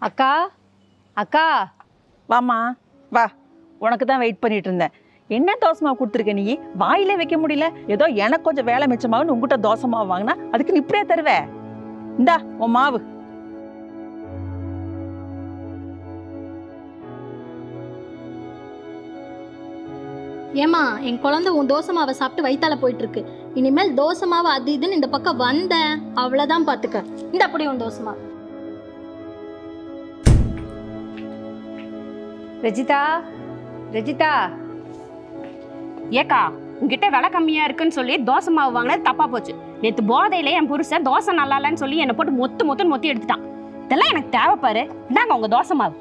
அக்கா அக்கா வாம்மா வா உனக்கு தான் வெயிட் பண்ணிட்டு இருந்தேன் என்ன தோசை மாவு கொடுத்துருக்க நீ வாயிலே வைக்க முடியல ஏதோ எனக்கு கொஞ்சம் வேலை மிச்சமாகுன்னு உங்ககிட்ட தோசை மாவு வாங்கினா அதுக்கு நீ இப்படியே தருவ இந்தா உன் மாவு ஏமா என் குழந்தை உன் தோசை மாவை சாப்பிட்டு வயித்தால போயிட்டு இருக்கு இனிமேல் தோசை மாவு அது இதுன்னு இந்த பக்கம் வந்தேன் அவ்வளவுதான் பாத்துக்க இந்த அப்படி உன் தோசை மாவு ரஜிதா ரஜிதா ஏக்கா உங்ககிட்ட விலை கம்மியா இருக்குன்னு சொல்லி தோசை மாவு வாங்கினது தப்பா போச்சு நேத்து போதையில என் புருஷன் தோசை நல்லா இல்லைன்னு சொல்லி என்னை போட்டு மொத்து மொத்துன்னு மொத்தி எடுத்துட்டான் இதெல்லாம் எனக்கு தேவைப்பாரு இந்தாங்க உங்க தோசை மாவு